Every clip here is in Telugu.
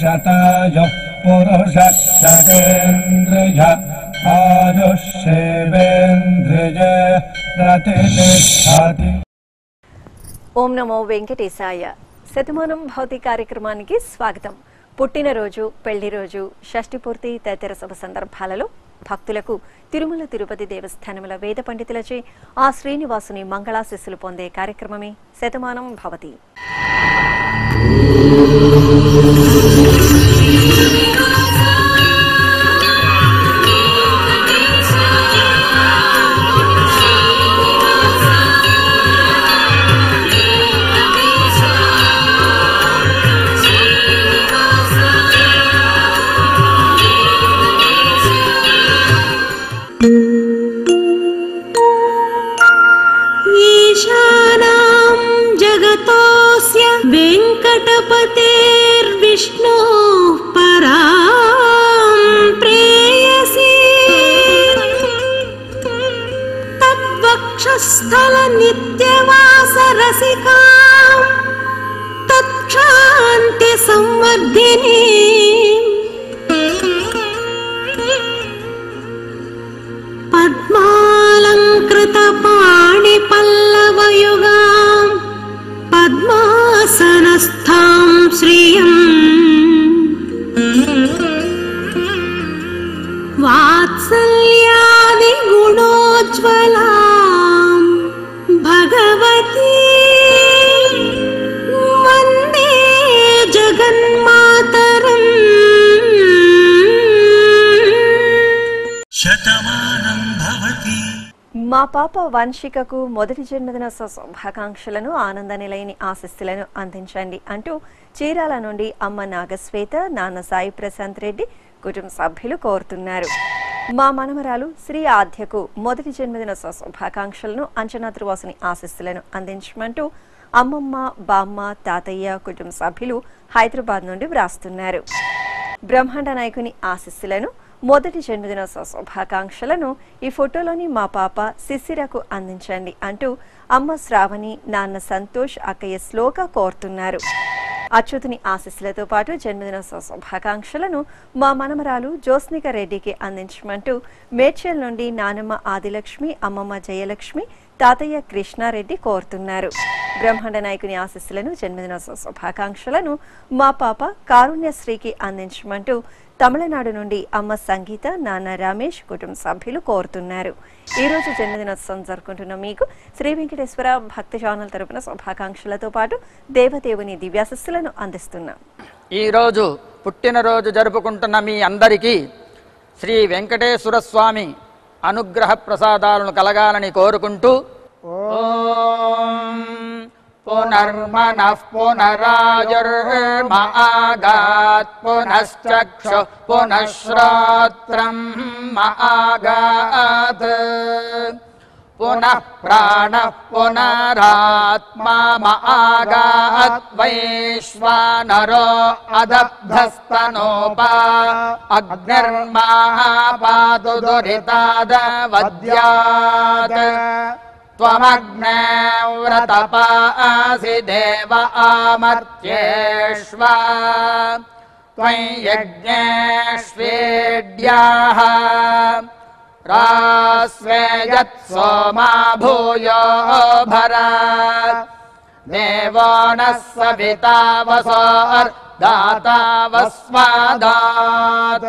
शतायुः पुरुषः शतेन्द्रिय आयुष्येवेन्द्रिय प्रतिष्ठति ఓం నమో వెంకటేశాయ శతమానం భౌతి కార్యక్రమానికి స్వాగతం పుట్టినరోజు పెళ్లి రోజు షష్ఠి పూర్తి తదితర శుభ సందర్భాలలో భక్తులకు తిరుమల తిరుపతి దేవస్థానముల వేద పండితులచే ఆ శ్రీనివాసుని మంగళాశిస్సులు పొందే కార్యక్రమమే శతమానం భవతి ईशानां जगतोऽस्य वेङ्कटपतेर्विष्णोः परां प्रेयसी तद्वक्षस्थलनित्यवासरसिकां तत्क्षान्तिसंवर्धिनी पद्मालङ्कृतपाणिपल्लवयुगाम् पद्मासनस्थां श्रियम् वात्सल्यादिगुणोज्ज्वलाम् भगवती वन्दे जगन्मातरम् శతమానం భవతి మా పాప వంశికకు మొదటి జన్మదిన శుభాకాంక్షలను ఆనంద నిలయని ఆశస్సులను అందించండి అంటూ చీరాల నుండి అమ్మ నాగశ్వేత నాన్న సాయి ప్రశాంత్ రెడ్డి కుటుంబ సభ్యులు కోరుతున్నారు మా మనమరాలు శ్రీ ఆధ్యకు మొదటి జన్మదిన శుభాకాంక్షలను అంచనా త్రివాసుని ఆశస్సులను అందించమంటూ అమ్మమ్మ బామ్మ తాతయ్య కుటుంబ సభ్యులు హైదరాబాద్ నుండి వ్రాస్తున్నారు బ్రహ్మాండ నాయకుని ఆశస్సులను మొదటి జన్మదిన శుభాకాంక్షలను ఈ ఫోటోలోని మా పాప శిశిరకు అందించండి అంటూ అమ్మ శ్రావణి నాన్న సంతోష్ అక్కయ్య శ్లోక కోరుతున్నారు అచ్యుతుని ఆశస్సులతో పాటు జన్మదిన శుభాకాంక్షలను మా మనమరాలు జ్యోత్స్నిక రెడ్డికి అందించమంటూ మేడ్చల్ నుండి నానమ్మ ఆదిలక్ష్మి అమ్మమ్మ జయలక్ష్మి తాతయ్య కృష్ణారెడ్డి కోరుతున్నారు బ్రహ్మాండ నాయకుని ఆశస్సులను జన్మదిన శుభాకాంక్షలను మా పాప కారుణ్యశ్రీకి అందించమంటూ తమిళనాడు నుండి అమ్మ సంగీత నాన్న రమేష్ కుటుంబ సభ్యులు కోరుతున్నారు ఈ రోజు జన్మదినోత్సవం జరుపుకుంటున్న మీకు శ్రీ వెంకటేశ్వర భక్తి ఛానల్ తరపున శుభాకాంక్షలతో పాటు దేవదేవుని దివ్యాశస్సులను అందిస్తున్నాం ఈరోజు పుట్టినరోజు జరుపుకుంటున్న మీ అందరికీ శ్రీ వెంకటేశ్వర స్వామి అనుగ్రహ ప్రసాదాలను కలగాలని కోరుకుంటూ ఓం పునర్మనః పునరాయుర్మ ఆగాత్ పునశ్చక్షు పునఃశ్రోత్రం ఆగాత్ పునః ప్రాణ పునరాత్మా ఆగాత్ వైశ్వానరో అదబ్ధస్తనోపా అగ్నిర్మాపాదు దురితాదవద్యాత్ त्वमग्ने व्रतपासि देव आमर्त्येष्व त्वयि यज्ञेष्वेड्याः रास्वे यत् सोमा भूयो भरा देवो नः सविता वसोर्दाता वस्वादात्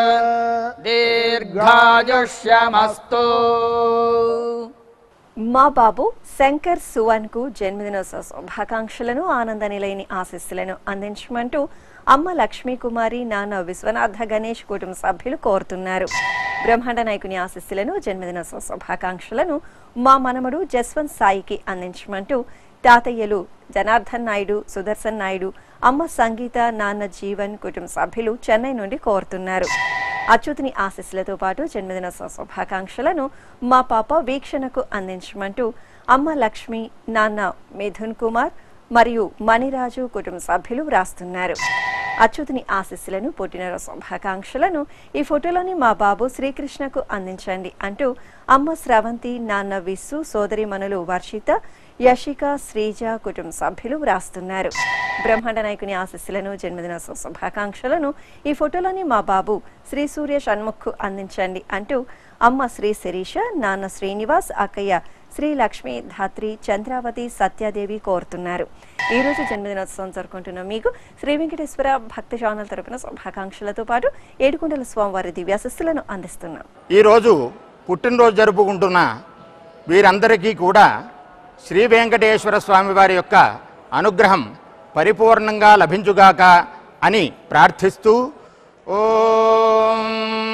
दीर्घायुष्यमस्तु మా బాబు శంకర్ సువన్ కు జన్మదిన శుభాకాంక్షలను ఆనంద నిలయని ఆశస్సులను అందించమంటూ అమ్మ లక్ష్మీ కుమారి నాన్న విశ్వనాథ గణేష్ కుటుంబ సభ్యులు కోరుతున్నారు బ్రహ్మాండ నాయకుని ఆశస్సులను జన్మదిన శుభాకాంక్షలను మా మనమడు జస్వంత్ సాయికి అందించమంటూ తాతయ్యలు జనార్దన్ నాయుడు సుదర్శన్ నాయుడు అమ్మ సంగీత నాన్న జీవన్ కుటుంబ సభ్యులు చెన్నై నుండి కోరుతున్నారు అచ్యుతుని ఆశీస్సులతో పాటు జన్మదిన శుభాకాంక్షలను మా పాప వీక్షణకు అందించమంటూ అమ్మ లక్ష్మి నాన్న మిథున్ కుమార్ మరియు మణిరాజు కుటుంబ సభ్యులు వ్రాస్తున్నారు అచ్యుతుని ఆశీస్సులను పుట్టినరోజు శుభాకాంక్షలను ఈ ఫోటోలోని మా బాబు శ్రీకృష్ణకు అందించండి అంటూ అమ్మ స్రవంతి నాన్న విస్సు సోదరిమణులు వర్షిత యశిక శ్రీజ కుటుంబ సభ్యులు వ్రాస్తున్నారు బ్రహ్మాండ నాయకుని ఆశీస్సులను జన్మదిన శుభాకాంక్షలను ఈ ఫోటోలోని మా బాబు శ్రీ సూర్య షణ్ముఖ్ అందించండి అంటూ అమ్మ శ్రీ శిరీష నాన్న శ్రీనివాస్ అక్కయ్య శ్రీ లక్ష్మి ధాత్రి చంద్రావతి సత్యాదేవి కోరుతున్నారు ఈ రోజు జన్మదినోత్సవం జరుపుకుంటున్న మీకు శ్రీ వెంకటేశ్వర భక్తి ఛానల్ తరపున శుభాకాంక్షలతో పాటు ఏడుకొండల స్వామివారి దివ్యాశస్సులను అందిస్తున్నాం ఈరోజు పుట్టినరోజు జరుపుకుంటున్న వీరందరికీ కూడా శ్రీ వెంకటేశ్వర స్వామి వారి యొక్క అనుగ్రహం పరిపూర్ణంగా లభించుగాక అని ప్రార్థిస్తూ ఓం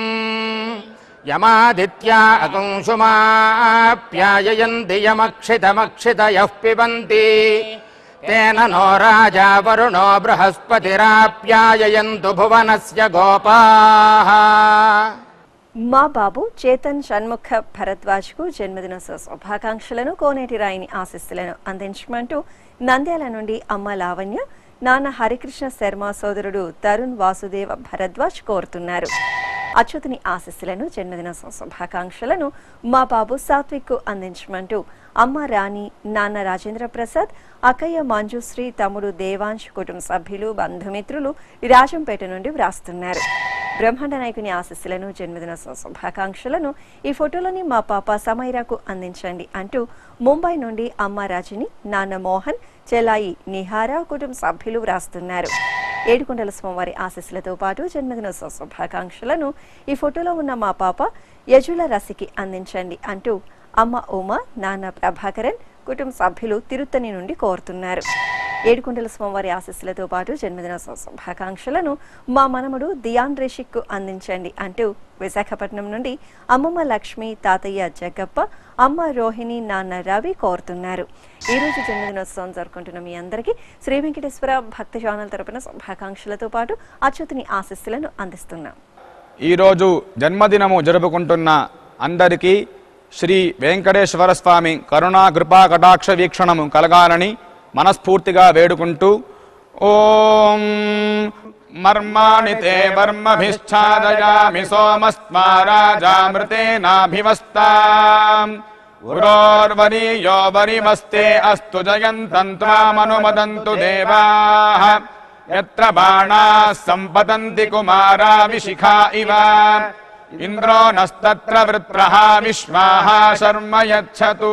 యమాదిత్యా అకంశుమాప్యాయయంతి యమక్షితమక్షితయః పిబంతి తేన నో రాజా వరుణో బృహస్పతిరాప్యాయయంతు భువనస్య గోపాః మా బాబు చేతన్ షణ్ముఖ భరద్వాజ్ కు జన్మదిన శుభాకాంక్షలను కోనేటి రాయిని ఆశీస్సులను అందించమంటూ నంద్యాల నుండి అమ్మ లావణ్య నాన్న హరికృష్ణ శర్మ సోదరుడు తరుణ్ వాసుదేవ భరద్వాజ్ కోరుతున్నారు అచ్యుతుని ఆశీస్సులను జన్మదిన శుభాకాంక్షలను మా బాబు సాత్విక్ కు అందించమంటూ అమ్మ రాణి నాన్న రాజేంద్ర ప్రసాద్ అక్కయ్య మంజుశ్రీ తమ్ముడు దేవాంశ్ కుటుంబ సభ్యులు బంధుమిత్రులు రాజంపేట నుండి వ్రాస్తున్నారు బ్రహ్మాండ నాయకుని ఆశస్సులను జన్మదిన శుభాకాంక్షలను ఈ ఫోటోలోని మా పాప సమైరాకు అందించండి అంటూ ముంబై నుండి అమ్మ రాజుని నాన్న మోహన్ చెలాయి నిహారా కుటుంబ సభ్యులు వ్రాస్తున్నారు ఏడుకొండల స్వామివారి ఆశస్సులతో పాటు జన్మదిన శుభాకాంక్షలను ఈ ఫోటోలో ఉన్న మా పాప యజుల రసికి అందించండి అంటూ అమ్మ ఉమ నాన్న ప్రభాకరన్ కుటుంబ సభ్యులు తిరుత్తని నుండి కోరుతున్నారు ఏడుకొండల స్వామివారి ఆశస్సులతో పాటు జన్మదిన శుభాకాంక్షలను మా మనముడు దియాన్ రిషిక్ అందించండి అంటూ విశాఖపట్నం నుండి అమ్మమ్మ లక్ష్మి తాతయ్య జగ్గప్ప అమ్మ రోహిణి నాన్న రవి కోరుతున్నారు ఈ రోజు జన్మదినోత్సవం జరుపుకుంటున్న మీ అందరికీ శ్రీ వెంకటేశ్వర భక్తి ఛానల్ తరపున శుభాకాంక్షలతో పాటు అచ్యుతుని ఆశస్సులను అందిస్తున్నాం ఈరోజు జన్మదినము జరుపుకుంటున్న అందరికీ శ్రీ వెంకటేశ్వర స్వామి కరుణా కృపా కటాక్ష వీక్షణము కలగాలని మనస్ఫూర్తిగా వేడుకుంటూ ఓం మర్మాణి తే మర్మభిశ్చాదయామి సోమస్మా రాజామృతేనాభివస్తాం గురోర్వరీయో వరిమస్తే అస్తు జయంతం త్వామనుమదంతు దేవాః యత్ర బాణాः సంపతంతి కుమారా విశిఖా ఇవ ఇంద్రో నస్తత్ర వృత్రః విశ్వాః శర్మ యచ్చతు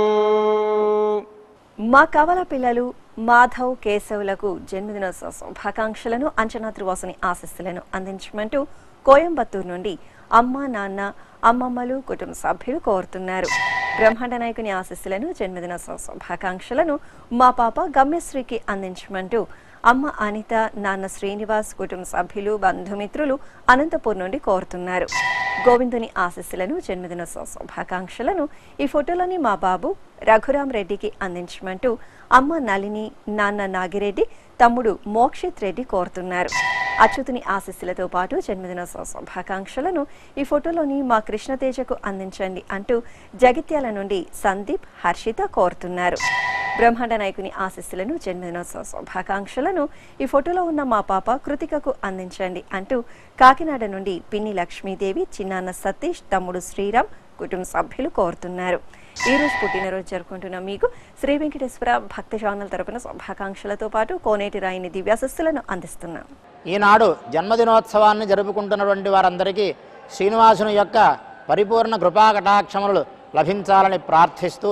మా కవల పిల్లలు మాధవ్ కేశవులకు జన్మదిన శుభాకాంక్షలను అంచనా త్రివాసుని ఆశస్సులను అందించమంటూ కోయంబత్తూరు నుండి అమ్మ నాన్న అమ్మమ్మలు కుటుంబ సభ్యులు కోరుతున్నారు బ్రహ్మాండ నాయకుని ఆశస్సులను జన్మదిన శుభాకాంక్షలను మా పాప గమ్యశ్రీకి అందించమంటూ అమ్మ అనిత నాన్న శ్రీనివాస్ కుటుంబ సభ్యులు బంధుమిత్రులు అనంతపూర్ నుండి కోరుతున్నారు గోవిందుని ఆశస్సులను జన్మదిన శుభాకాంక్షలను ఈ ఫోటోలోని మా బాబు రఘురాం రెడ్డికి అందించమంటూ అమ్మ నళిని నాన్న నాగిరెడ్డి తమ్ముడు మోక్షిత్ రెడ్డి కోరుతున్నారు అచ్యుతుని ఆశస్సులతో పాటు జన్మదిన శుభాకాంక్షలను ఈ ఫోటోలోని మా కృష్ణతేజకు అందించండి అంటూ జగిత్యాల నుండి సందీప్ హర్షిత కోరుతున్నారు బ్రహ్మాండ నాయకుని ఆశస్సులను జన్మదినోత్సవ శుభాకాంక్షలను ఈ ఫోటోలో ఉన్న మా పాప కృతికకు అందించండి అంటూ కాకినాడ నుండి పిన్ని లక్ష్మీదేవి చిన్నాన్న సతీష్ తమ్ముడు శ్రీరామ్ కుటుంబ సభ్యులు కోరుతున్నారు ఈ రోజు పుట్టినరోజు జరుపుకుంటున్న మీకు శ్రీ వెంకటేశ్వర భక్తి ఛానల్ తరపున శుభాకాంక్షలతో పాటు కోనేటి రాయిని దివ్యాశస్సులను అందిస్తున్నాం ఈనాడు జన్మదినోత్సవాన్ని జరుపుకుంటున్నటువంటి వారందరికీ శ్రీనివాసుని యొక్క పరిపూర్ణ కృపా కటాక్షములు లభించాలని ప్రార్థిస్తూ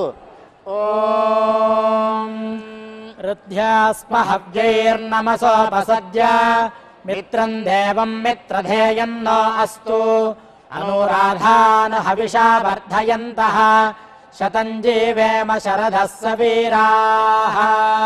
ఓం రుధ్యాస్మహవ్యైర్నమసోపసద్య మిత్రం దేవం మిత్రధేయం నో అస్తు అనురాధాన్ హవిషా వర్ధయంతః శతం జీవేమ శరదः సవీరాः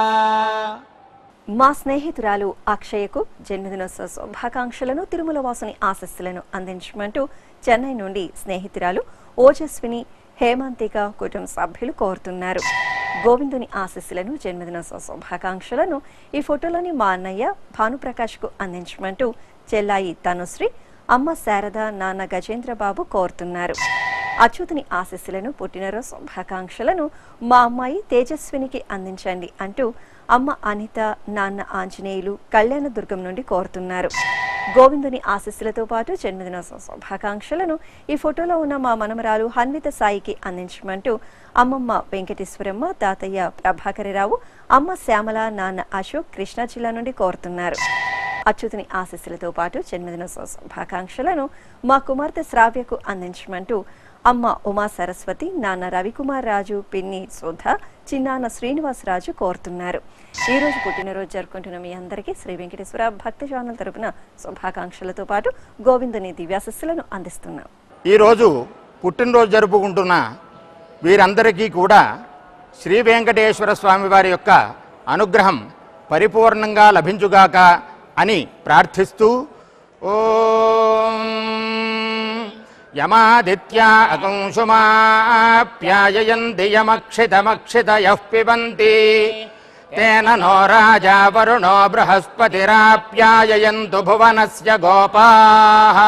మా స్నేహితురాలు అక్షయకు జన్మదినోత్సవ శుభాకాంక్షలను తిరుమల వాసుని ఆశస్సులను అందించమంటూ చెన్నై నుండి స్నేహితురాలు ఓజస్విని హేమంతిక కుటుంబ సభ్యులు కోరుతున్నారు గోవిందుని ఆశస్సులను జన్మదినోత్సవ శుభాకాంక్షలను ఈ ఫోటోలోని మా అన్నయ్య భానుప్రకాష్కు అందించమంటూ చెల్లాయి తనుశ్రీ అమ్మ శారద నాన్న గజేంద్ర బాబు కోరుతున్నారు అచ్యుతుని ఆశస్సులను పుట్టినరోజు శుభాకాంక్షలను మా అమ్మాయి తేజస్వినికి అందించండి అంటూ అమ్మ అనిత నాన్న ఆంజనేయులు కళ్యాణదుర్గం నుండి కోరుతున్నారు గోవిందుని ఆశీస్సులతో పాటు జన్మదినోత్సవ శుభాకాంక్షలను ఈ ఫోటోలో ఉన్న మా మనమరాలు హన్విత సాయికి అందించమంటూ అమ్మమ్మ వెంకటేశ్వరమ్మ తాతయ్య ప్రభాకరరావు అమ్మ శ్యామల నాన్న అశోక్ కృష్ణా జిల్లా నుండి కోరుతున్నారు అచ్యుతుని ఆశీస్సులతో పాటు జన్మదినోత్సవ శుభాకాంక్షలను మా కుమార్తె శ్రావ్యకు అందించమంటూ అమ్మ ఉమా సరస్వతి నాన్న రవికుమార్ రాజు పిన్ని సుధ చిన్నాన్న శ్రీనివాసరాజు కోరుతున్నారు ఈ రోజు పుట్టినరోజు జరుపుకుంటున్న మీ అందరికీ శ్రీ వెంకటేశ్వర భక్తి ఛానల్ తరపున శుభాకాంక్షలతో పాటు గోవిందుని దివ్యాశస్సులను అందిస్తున్నాం ఈరోజు పుట్టినరోజు జరుపుకుంటున్న వీరందరికీ కూడా శ్రీ వెంకటేశ్వర స్వామి వారి యొక్క అనుగ్రహం పరిపూర్ణంగా లభించుగాక అని ప్రార్థిస్తూ ఓం యమాదిత్యా అకంశుమాప్యాయయంతి యమక్షితమక్షితయః పిబంతి తేన నో రాజా వరుణో బృహస్పతిరాప్యాయయంతు భువనస్య గోపాః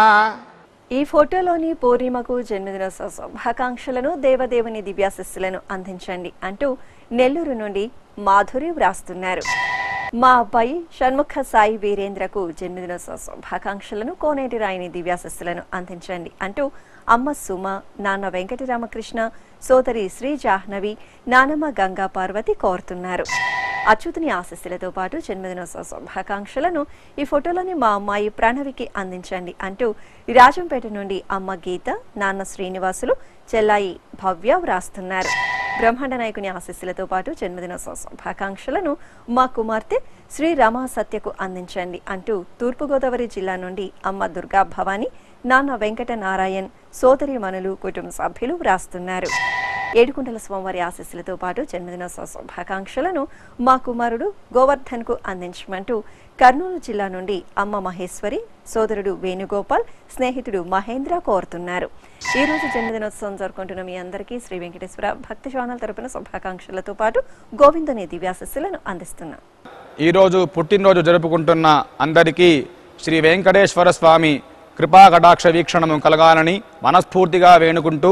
ఈ ఫోటోలోని పూర్ణిమకు జన్మదినోత్సవ శుభాకాంక్షలను దేవదేవుని దివ్యాశస్సులను అందించండి అంటూ నెల్లూరు నుండి మాధురి వ్రాస్తున్నారు మా అబ్బాయి షణ్ముఖ సాయి వీరేంద్రకు జన్మదినోత్సవ శుభాకాంక్షలను కోనేటి రాయిని దివ్యాశస్సులను అందించండి అంటూ అమ్మ సుమ నాన్న వెంకటరామకృష్ణ సోదరి శ్రీ జాహ్నవి నానమ్మ గంగా పార్వతి కోరుతున్నారు అచ్యుతుని ఆశస్సులతో పాటు జన్మదినోత్సవ శుభాకాంక్షలను ఈ ఫోటోలోని మా అమ్మాయి ప్రణవికి అందించండి అంటూ రాజంపేట నుండి అమ్మ గీత నాన్న శ్రీనివాసులు చెల్లాయి భవ్య వ్రాస్తున్నారు బ్రహ్మాండ నాయకుని ఆశస్సులతో పాటు జన్మదినోత్సవ శుభాకాంక్షలను మా కుమార్తె శ్రీ రమా సత్యకు అందించండి అంటూ తూర్పుగోదావరి జిల్లా నుండి అమ్మ దుర్గా భవాని నాన్న వెంకట నారాయణ్ సోదరి మనులు కుటుంబ సభ్యులు వ్రాస్తున్నారు ఏడుకుంటల స్వామివారి ఆశస్సులతో పాటు జన్మదినోత్సవ శుభాకాంక్షలను మా కుమారుడు గోవర్ధన్ కు అందించమంటూ కర్నూలు జిల్లా నుండి అమ్మ మహేశ్వరి సోదరుడు వేణుగోపాల్ స్నేహితుడు మహేంద్ర కోరుతున్నారు ఈ రోజు జన్మదినోత్సవం జరుపుకుంటున్న మీ అందరికీ శ్రీ వెంకటేశ్వర భక్తి ఛానల్ తరపున శుభాకాంక్షలతో పాటు గోవిందుని దివ్యాశస్సులను అందిస్తున్నాం ఈరోజు పుట్టినరోజు జరుపుకుంటున్న అందరికీ శ్రీ వెంకటేశ్వర స్వామి కృపా కటాక్ష వీక్షణము కలగాలని మనస్ఫూర్తిగా వేణుకుంటూ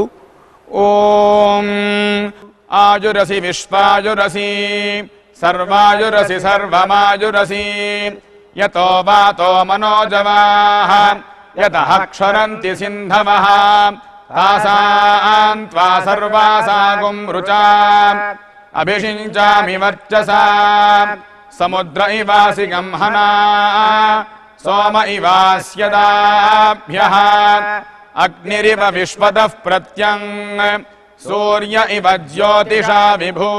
ఓం ఆయురసి విశ్వాయురసి సర్వాయురసి సర్వమాయురసి యతో వాతో మనోజవాః యతః క్షరంతి సింధవః తాసాం త్వా సర్వాసాగుం రుచా అభిషించామి వర్చసా సముద్ర ఇవాసి గంహనా సోమ ఇవాస్యదాభ్య అగ్నిరివ విశ్వతః ప్రత్యం సూర్య ఇవ జ్యోతిషా విభూ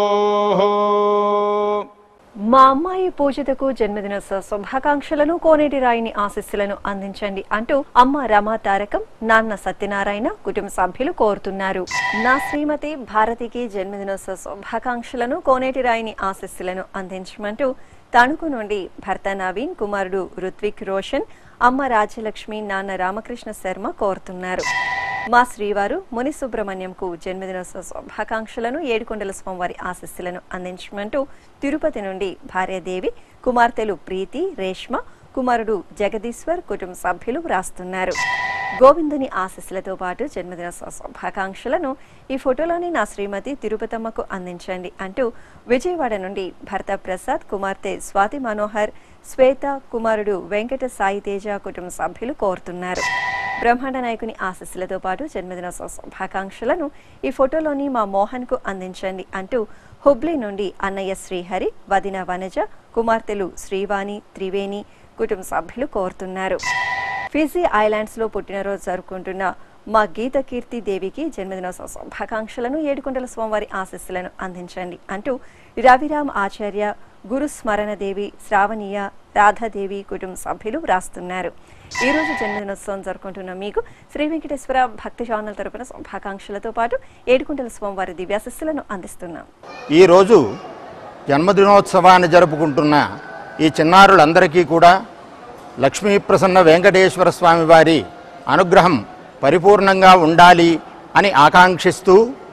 మా అమ్మాయి పూజితకు జన్మదినోత్సవ శుభాకాంక్షలను కోనేటి రాయిని ఆశీస్సులను అందించండి అంటూ అమ్మ రమా తారకం నాన్న సత్యనారాయణ కుటుంబ సభ్యులు కోరుతున్నారు నా శ్రీమతి భారతికి జన్మదినోత్సవ శుభాకాంక్షలను కోనేటి రాయిని ఆశీస్సులను అందించమంటూ తణుకు నుండి భర్త నవీన్ కుమారుడు రుత్విక్ రోషన్ అమ్మ రాజ్యలక్ష్మి నాన్న రామకృష్ణ శర్మ కోరుతున్నారు మా శ్రీవారు ముని సుబ్రహ్మణ్యంకు జన్మదినోత్సవ శుభాకాంక్షలను ఏడుకొండల స్వామివారి ఆశస్సులను అందించమంటూ తిరుపతి నుండి భార్యాదేవి కుమార్తెలు ప్రీతి రేష్మ కుమారుడు జగదీశ్వర్ కుటుంబ సభ్యులు వ్రాస్తున్నారు గోవిందుని ఆశస్సులతో పాటు జన్మదినోత్సవ శుభాకాంక్షలను ఈ ఫోటోలోని నా శ్రీమతి తిరుపతమ్మకు అందించండి అంటూ విజయవాడ నుండి భర్త ప్రసాద్ కుమార్తె స్వాతి మనోహర్ శ్వేత కుమారుడు వెంకట సాయి తేజ కుటుంబ సభ్యులు కోరుతున్నారు బ్రహ్మాండ నాయకుని ఆశస్సులతో పాటు జన్మదినోత్సవ శుభాకాంక్షలను ఈ ఫోటోలోని మా మోహన్ కు అందించండి అంటూ హుబ్లీ నుండి అన్నయ్య శ్రీహరి వదిన వనజ కుమార్తెలు శ్రీవాణి త్రివేణి కుటుంబ సభ్యులు కోరుతున్నారు ఫిజీ ఐలాండ్స్ లో పుట్టినరోజు జరుపుకుంటున్న మా గీత కీర్తి దేవికి జన్మదినోత్సవ శుభాకాంక్షలను ఏడుకొండల స్వామివారి ఆశస్సులను అందించండి అంటూ రవిరామ్ ఆచార్య గురు స్మరణ దేవి శ్రావణీయ రాధాదేవి కుటుంబ సభ్యులు వ్రాస్తున్నారు ఈ రోజు జన్మదినోత్సవం జరుపుకుంటున్న మీకు శ్రీ వెంకటేశ్వర భక్తి ఛానల్ తరపున శుభాకాంక్షలతో పాటు ఏడుకుంటల స్వామివారి దివ్యాశస్సులను అందిస్తున్నాం ఈరోజు జన్మదినోత్సవాన్ని జరుపుకుంటున్న ఈ చిన్నారులందరికీ కూడా లక్ష్మీ ప్రసన్న వెంకటేశ్వర స్వామి వారి అనుగ్రహం పరిపూర్ణంగా ఉండాలి అని ఆకాంక్షిస్తూ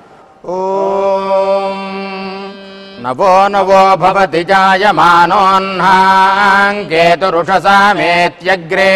ఓం నవో నవో భవతి జాయమానోన్హాంకేతురుషసామేత్యగ్రే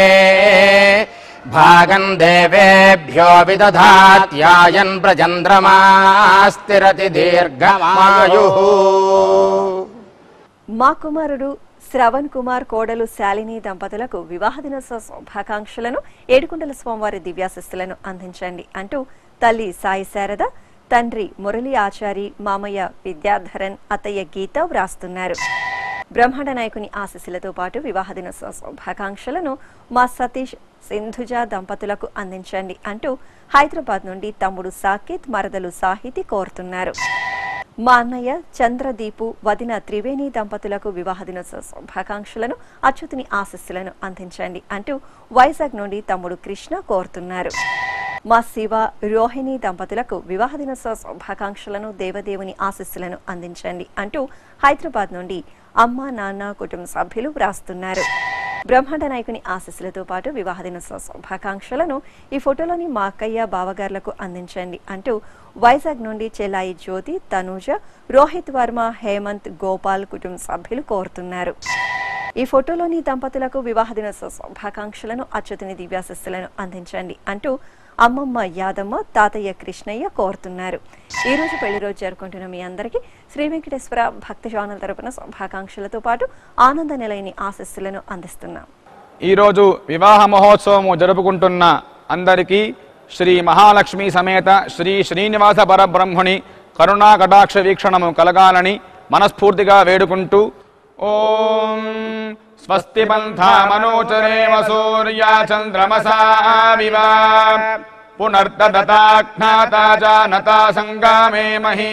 భాగం దేవేభ్యో విదధాత్యాయన్ ప్రచంద్రమా స్థిరతి దీర్ఘమాయు మా కుమారుడు శ్రవణ్ కుమార్ కోడలు శాలిని దంపతులకు వివాహ దినోత్సవ శుభాకాంక్షలను ఏడుకుంటల స్వామివారి దివ్యాశిస్తులను అందించండి అంటూ తల్లి సాయి శారద తండ్రి మురళి ఆచారి మామయ్య విద్యాధరన్ అత్తయ్య గీత వ్రాస్తున్నారు బ్రహ్మాండ నాయకుని ఆశీస్సులతో పాటు వివాహ దినోత్సవ శుభాకాంక్షలను మా సతీష్ సింధుజ దంపతులకు అందించండి అంటూ హైదరాబాద్ నుండి తమ్ముడు సాకేత్ మరదలు సాహితి కోరుతున్నారు మా అన్నయ్య చంద్రదీపు వదిన త్రివేణి దంపతులకు వివాహ దినోత్సవ శుభాకాంక్షలను అచ్యుతుని ఆశస్సులను అందించండి అంటూ వైజాగ్ నుండి తమ్ముడు కృష్ణ కోరుతున్నారు మా శివ రోహిణి దంపతులకు వివాహ దినోత్సవ శుభాకాంక్షలను దేవదేవుని ఆశస్సులను అందించండి అంటూ హైదరాబాద్ నుండి అమ్మ నాన్న కుటుంబ సభ్యులు వ్రాస్తున్నారు బ్రహ్మాండ నాయకుని ఆశస్సులతో పాటు వివాహ దినోత్సవ శుభాకాంక్షలను ఈ ఫోటోలోని మా అక్కయ్య బావగారులకు అందించండి అంటూ వైజాగ్ నుండి చెలాయి జ్యోతి తనూజ రోహిత్ వర్మ హేమంత్ గోపాల్ కుటుంబ సభ్యులు కోరుతున్నారు ఈ ఫోటోలోని దంపతులకు వివాహ దినోత్సవ శుభాకాంక్షలను అచ్యుతుని దివ్యాశస్సులను అందించండి అంటూ అమ్మమ్మ యాదమ్మ తాతయ్య కృష్ణయ్య కోరుతున్నారు ఈ రోజు పెళ్లి రోజు జరుపుకుంటున్న మీ అందరికీ శ్రీ వెంకటేశ్వర భక్తి ఛానల్ తరపున శుభాకాంక్షలతో పాటు ఆనంద నిలయని ఆశస్సులను అందిస్తున్నాం ఈరోజు వివాహ మహోత్సవము జరుపుకుంటున్న అందరికీ శ్రీ మహాలక్ష్మి సమేత శ్రీ శ్రీనివాస పరబ్రహ్మణి కరుణా కటాక్ష వీక్షణము కలగాలని మనస్ఫూర్తిగా వేడుకుంటూ ఓం స్వస్తి పంథామనోచరేవ సూర్యా చంద్రమసా వివా పునర్దతాజ్ఞాతా జానతా సంగామే మహీ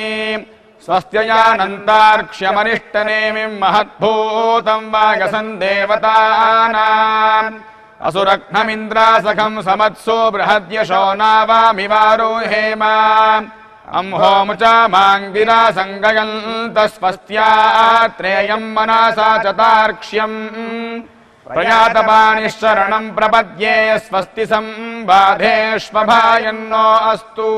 స్వస్త్యయానంతార్క్ష్యమనిష్టనేమిం మహద్భూతం వాగసం దేవతానాం అసురఘ్నమింద్రాసఖం సమత్సో బృహద్యశో నావామివారోహేమ అంహోముచా మాంగిరా సంగయంతస్వస్త్యాత్రేయం మనసా చతార్క్ష్యం ప్రయాతపాణిశరణం ప్రపద్యే స్వస్తి సంబాధేష్వభాయన్నో అస్తు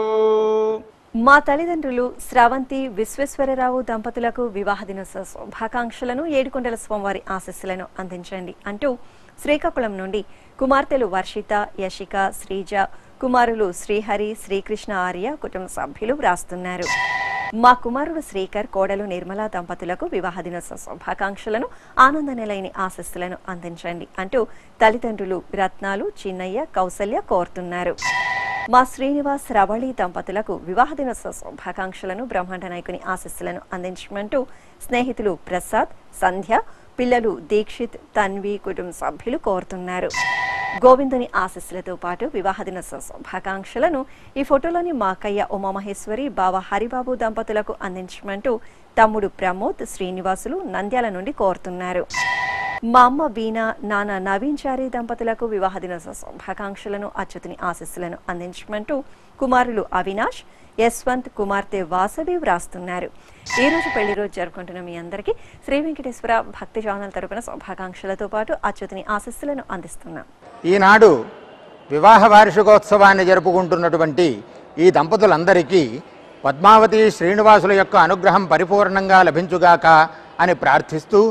మా తల్లిదండ్రులు స్రవంతి విశ్వేశ్వరరావు దంపతులకు వివాహ దినోత్సవ శుభాకాంక్షలను ఏడుకొండల స్వామివారి ఆశస్సులను అందించండి అంటూ శ్రీకాకుళం నుండి కుమార్తెలు వర్షిత యశిక శ్రీజ కుమారులు శ్రీహరి శ్రీకృష్ణ ఆర్య కుటుంబ సభ్యులు వ్రాస్తున్నారు మా కుమారుడు శ్రీకర్ కోడలు నిర్మలా దంపతులకు వివాహ దినోత్సవ శుభాకాంక్షలను ఆనంద నిలయని ఆశస్సులను అందించండి అంటూ తల్లిదండ్రులు రత్నాలు చిన్నయ్య కౌసల్య కోరుతున్నారు మా శ్రీనివాస్ రవళి దంపతులకు వివాహ దినోత్సవ శుభాకాంక్షలను బ్రహ్మాండ నాయకుని ఆశస్సులను అందించమంటూ స్నేహితులు ప్రసాద్ సంధ్య పిల్లలు దీక్షిత్ తన్వి కుటుంబ సభ్యులు కోరుతున్నారు గోవిందుని ఆశస్సులతో పాటు వివాహ దినోత్సవ శుభాకాంక్షలను ఈ ఫోటోలోని మా అక్కయ్య ఉమామహేశ్వరి బావ హరిబాబు దంపతులకు అందించమంటూ తమ్ముడు ప్రమోద్ శ్రీనివాసులు నంద్యాల నుండి కోరుతున్నారు మా అమ్మ వీణ నాన్న నవీన్ చారి దంపతులకు వివాహ దినోత్సవ శుభాకాంక్షలను అచ్యుతుని ఆశస్సులను అందించమంటూ కుమారులు అవినాష్ యశ్వంత్ కుమార్తె వాసవి వ్రాస్తున్నారు ఈ రోజు పెళ్లి రోజు జరుపుకుంటున్న మీ అందరికీ శ్రీ వెంకటేశ్వర భక్తి ఛానల్ తరపున శుభాకాంక్షలతో పాటు అచ్యుతుని ఆశస్సులను అందిస్తున్నాం ఈనాడు వివాహ వార్షికోత్సవాన్ని జరుపుకుంటున్నటువంటి ఈ దంపతులందరికీ పద్మావతి శ్రీనివాసుల యొక్క అనుగ్రహం పరిపూర్ణంగా లభించుగాక అని ప్రార్థిస్తూ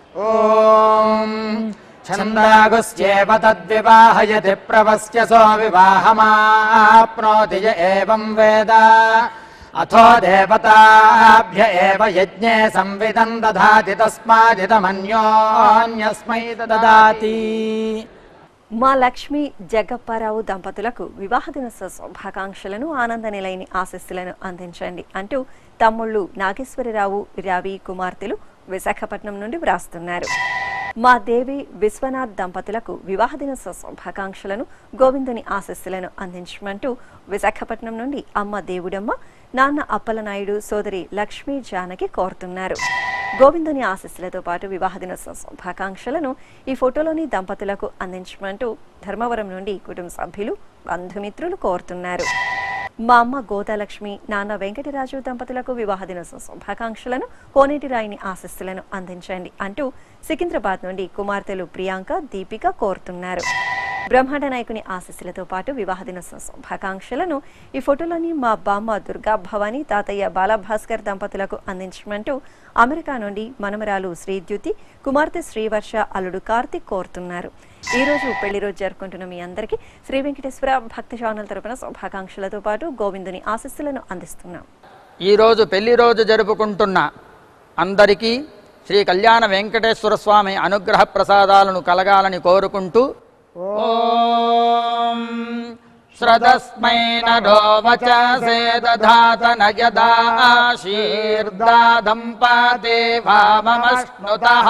ఓం छन्दागुस्येव तद्विवाहयति प्रवस्यसो विवाहमाप्नोति य एवं वेद अथो देवताभ्य एव यज्ञे संविदम् दधाति तस्मादिदमन्योन्यस्मै ददाति మా లక్ష్మి జగ్గప్పారావు దంపతులకు వివాహ దినోత్సవ శుభాకాంక్షలను ఆనంద నిలయని ఆశస్సులను అందించండి అంటూ తమ్ముళ్ళు నాగేశ్వరరావు రవి కుమార్తెలు విశాఖపట్నం నుండి వ్రాస్తున్నారు మా దేవి విశ్వనాథ్ దంపతులకు వివాహ దినోత్సవ శుభాకాంక్షలను గోవిందుని ఆశస్సులను అందించమంటూ విశాఖపట్నం నుండి అమ్మ దేవుడమ్మ నాన్న అప్పలనాయుడు సోదరి లక్ష్మీ జానకి కోరుతున్నారు గోవిందుని ఆశస్సులతో పాటు వివాహ దినోత్సవ శుభాకాంక్షలను ఈ ఫోటోలోని దంపతులకు అందించమంటూ ధర్మవరం నుండి కుటుంబ సభ్యులు బంధుమిత్రులు కోరుతున్నారు మా అమ్మ గోదాలక్ష్మి నాన్న వెంకటరాజు దంపతులకు వివాహ దినోత్సవ శుభాకాంక్షలను కోనేటి రాయిని ఆశస్సులను అందించండి అంటూ సికింద్రాబాద్ నుండి కుమార్తెలు ప్రియాంక దీపిక కోరుతున్నారు బ్రహ్మాండ నాయకుని ఆశస్సులతో పాటు వివాహ దినోత్సవ శుభాకాంక్షలను ఈ ఫోటోలోని మా బామ్మ దుర్గా భవాని తాతయ్య బాలభాస్కర్ దంపతులకు అందించమంటూ అమెరికా నుండి మనమరాలు శ్రీద్యుతి కుమార్తె శ్రీవర్ష అల్లుడు కార్తిక్ కోరుతున్నారు ఈ రోజు పెళ్లి రోజు జరుపుకుంటున్న మీ అందరికీ శ్రీ వెంకటేశ్వర భక్తి ఛానల్ తరపున శుభాకాంక్షలతో పాటు గోవిందుని ఆశస్సులను అందిస్తున్నాం ఈరోజు పెళ్లి రోజు జరుపుకుంటున్న అందరికీ శ్రీ కళ్యాణ వెంకటేశ్వర స్వామి అనుగ్రహ ప్రసాదాలను కలగాలని కోరుకుంటూ ఓం శ్రదస్మై నరో వచసే దధాత నయదాశీర్దాదం పాదే వామమశ్నుతః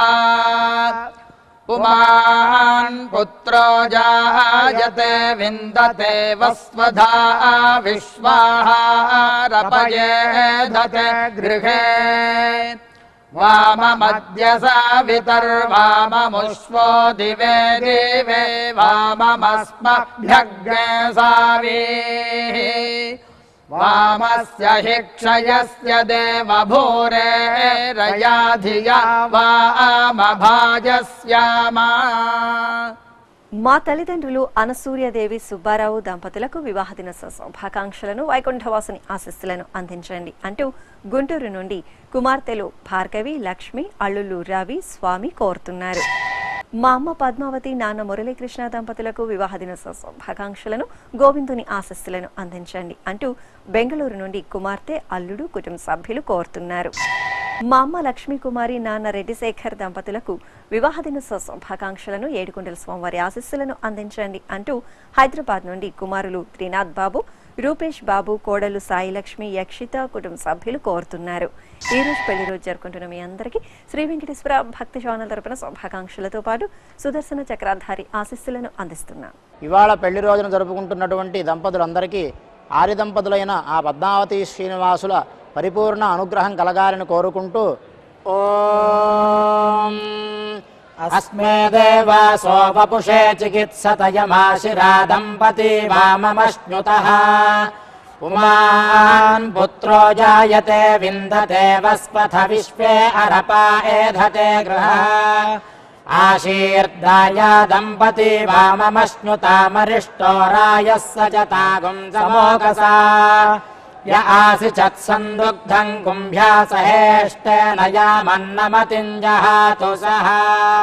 పుమాన్ పుత్రో జాయతే విందతే వస్వధా విశ్వాహారపయేధతే గృహే వామమద్య సావితర్వామముష్వో దివే దివే వామమస్మభ్యగ్నే సావీः వామస్య హి క్షయస్య దేవభూరేరయా ధియా వామభాజస్యామా మా తల్లిదండ్రులు అనసూయదేవి సుబ్బారావు దంపతులకు వివాహ దినోత్సవ శుభాకాంక్షలను వైకుంఠవాసుని ఆశీస్సులను అందించండి అంటూ గుంటూరు నుండి కుమార్తెలు భార్గవి లక్ష్మి అల్లుళ్ళు రవి స్వామి కోరుతున్నారు మా అమ్మ పద్మావతి నాన్న మురళీకృష్ణ దంపతులకు వివాహ దినోత్సవ శుభాకాంక్షలను గోవిందుని ఆశస్సులను అందించండి అంటూ బెంగళూరు నుండి కుమార్తె అల్లుడు కుటుంబ సభ్యులు కోరుతున్నారు మా అమ్మ లక్ష్మీ కుమారి నాన్న రెడ్డి శేఖర్ దంపతులకు వివాహ దినోత్సవ శుభాకాంక్షలను ఏడుకొండల స్వామివారి ఆశస్సులను అందించండి అంటూ హైదరాబాద్ నుండి కుమారులు త్రినాథ్ బాబు రూపేష్ బాబు కోడలు సాయిలక్ష్మి యక్షిత కుటుంబ సభ్యులు కోరుతున్నారు ఈ రోజు పెళ్లి రోజు జరుపుకుంటున్న మీ అందరికీ శ్రీ వెంకటేశ్వర భక్తి ఛానల్ తరపున శుభాకాంక్షలతో పాటు సుదర్శన చక్రాధారి ఆశస్సులను అందిస్తున్నాం ఇవాళ పెళ్లి రోజున జరుపుకుంటున్నటువంటి దంపతులందరికీ ఆర్య దంపతులైన ఆ పద్మావతి శ్రీనివాసుల పరిపూర్ణ అనుగ్రహం కలగాలని కోరుకుంటూ ఓం అస్మే దేవాసోపపుషే చికిత్సతయమాశిరా దంపతి వామమశ్నుత పుమాన్ పుత్రో జాయతే విందతే వస్పథ విశ్వే అరపా ఏధతే గృహ ఆశీర్దాయ దంపతి వామమశ్నుతామరిష్టో రాయः సజతాగుం సమోకసా య ఆసి చత్సందుగ్ధం కుంభ్యాసహేష్టేన యామన్నమతింజహాతు సహా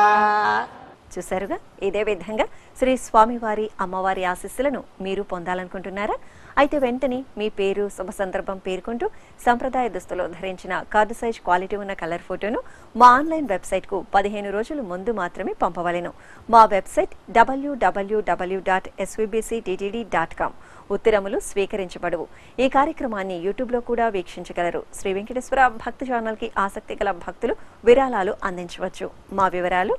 చూశారుగా ఇదే విధంగా శ్రీ స్వామివారి అమ్మవారి ఆశీస్సులను మీరు పొందాలనుకుంటున్నారా అయితే వెంటనే మీ పేరు శుభ సందర్భం పేర్కొంటూ సంప్రదాయ దుస్తులు ధరించిన కార్డు సైజ్ క్వాలిటీ ఉన్న కలర్ ఫోటోను మా ఆన్లైన్ వెబ్సైట్కు పదిహేను రోజుల ముందు మాత్రమే పంపవలెను మా website W W W dot dot com ఉత్తరములు స్వీకరించబడవు ఈ కార్యక్రమాన్ని యూట్యూబ్లో కూడా వీక్షించగలరు శ్రీ వెంకటేశ్వర భక్తి ఛానల్కి ఆసక్తి గల భక్తులు విరాళాలు అందించవచ్చు మా వివరాలు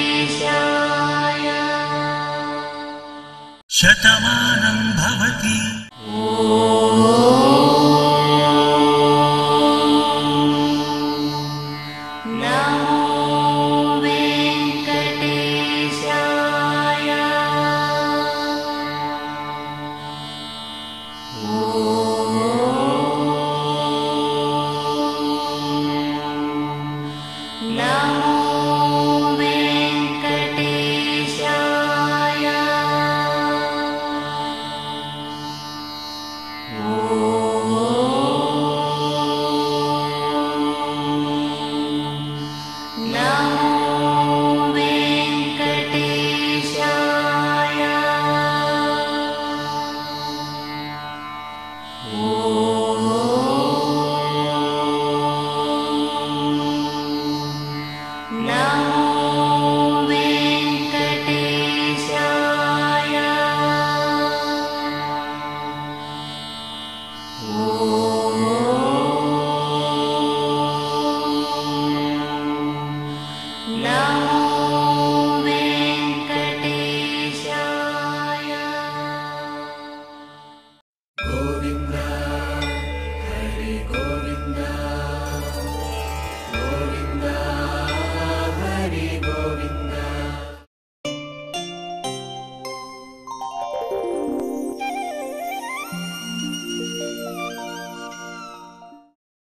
శతమానం భవతి